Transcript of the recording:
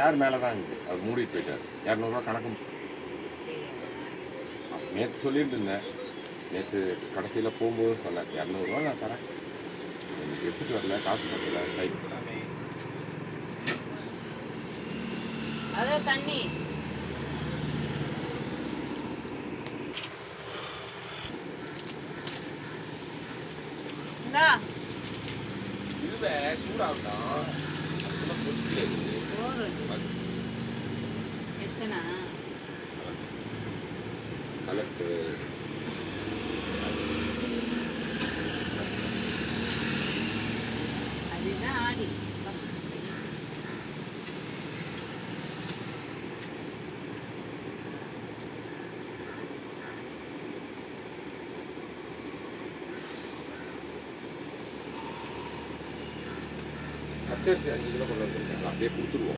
சேர் மேலே தான் இருக்குது அவர் மூடிட்டு போயிட்டார் இரநூறுவா கணக்கு நேற்று சொல்லிட்டு இருந்தேன் நேற்று கடைசியில் போகும்போது சொன்னேன் இரநூறுவா நான் தரேன் எனக்கு எடுத்துகிட்டு வரல காசு பத்தல சைக்கிள் அதோ தண்ணி இந்தா இல்லை சூடாகட்டும் சோறு எச்சனா கலெக்ட் அதுதான் ஆடி பச்சரிசி அஞ்சு கிலோ கொண்டு வந்துருக்காங்க அப்படியே கொடுத்துருவோம்